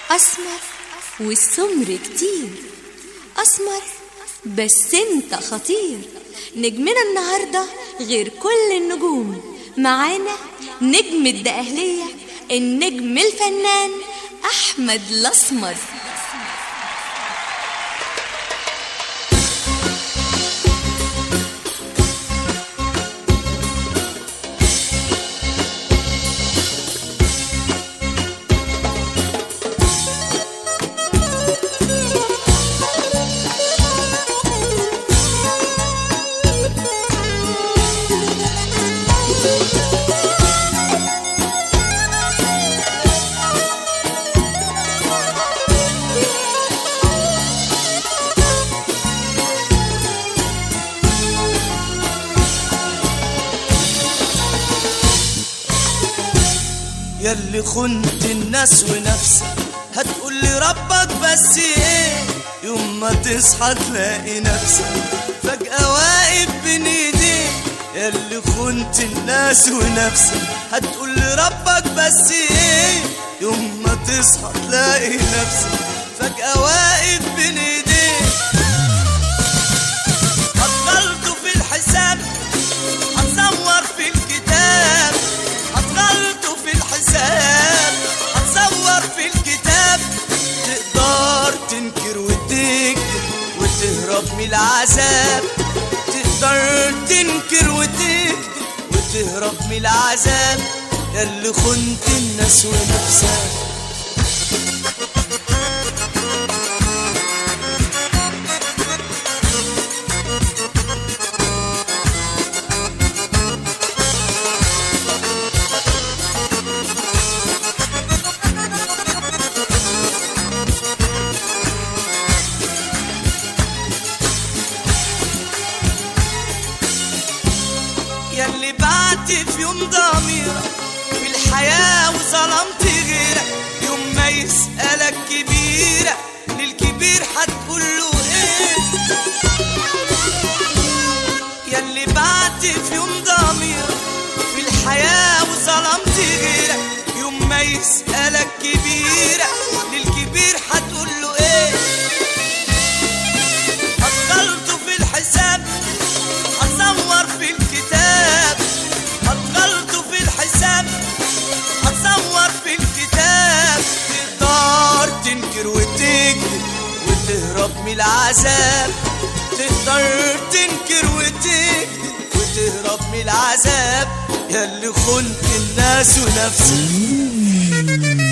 أسمر والسمر كتير أسمر بس انت خطير نجمنا النهاردة غير كل النجوم معانا نجم الدقهلية النجم الفنان أحمد الأسمر ياللي خنت الناس ونفسك هتقول لي ربك بس ايه يوم ما تصحى تلاقي نفسك فجأة واقف بين ايديك ياللي خنت الناس ونفسك هتقول لي ربك بس ايه يوم ما تصحى تلاقي نفسك فجأة واقف بين ايديك هتغلطوا في الحساب هتصور في الكتاب هتغلطوا في الحساب هتصور في الكتاب تقدر تنكر وتكذب وتهرب من العذاب تقدر تنكر وتكذب وتهرب من العذاب ياللي خنت الناس ونفسك ياللي بعت في يوم ضميرك في الحياة وظلمت غيرك يوم ما يسألك كبيرة للكبير هتقول له ايه ياللي بعت في يوم ضميرك في الحياة وظلمت غيرك يوم ما يسألك كبيرة للكبير هتقول له ايه هتغلطوا في الحساب هتصور في الكتاب هتغلطوا في الحساب هتصور في الكتاب تقدر تنكر وتكذب وتهرب من العذاب تقدر تنكر وتكذب وتهرب من العذاب ياللي خنت الناس ونفسك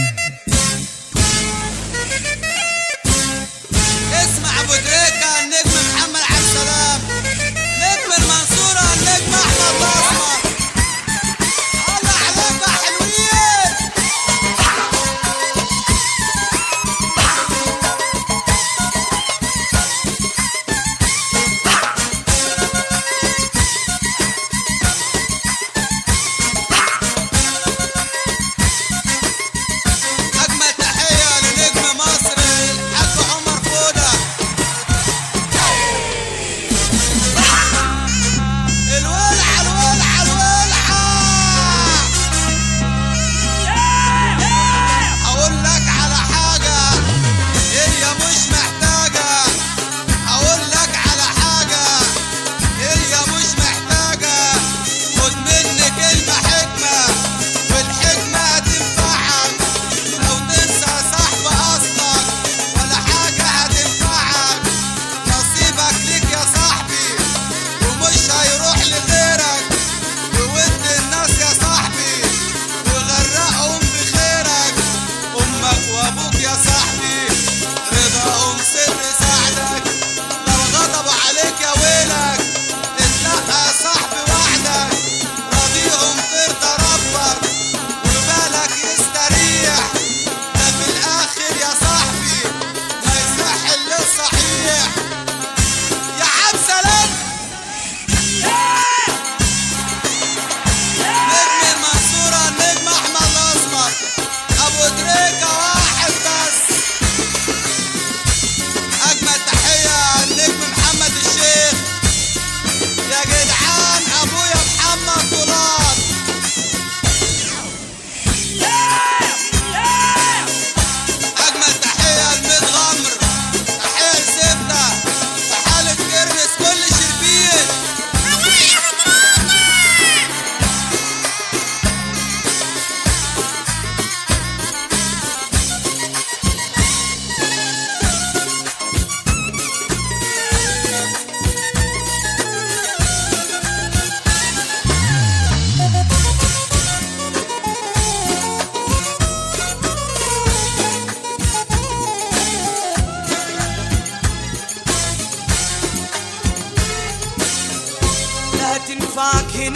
اسمع ابو دريكة النجم محمد عبد السلام نجم المنصورة النجم احمد الاسمر الله عليك يا حلوين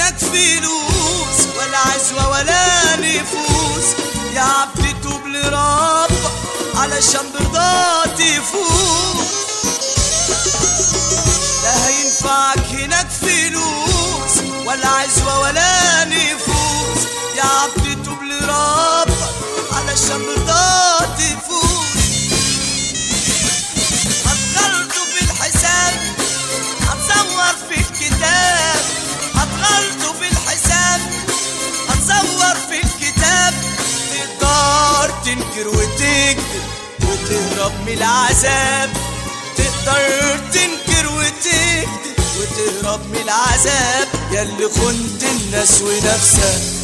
هناك فلوس ولا عزوة ولا نفوس يا عبد توب لربك علشان برضاه تفوز لا هينفعك هناك فلوس ولا عزوة ولا نفوس يا عبد توب لربك علشان برضاه تفوز هتغلطوا في الحساب هتصور في الكتاب هتغلطوا في الحساب هتصور في الكتاب تقدر تنكر وتكذب وتهرب من العذاب تقدر تنكر وتكذب وتهرب من العذاب ياللي خنت الناس ونفسك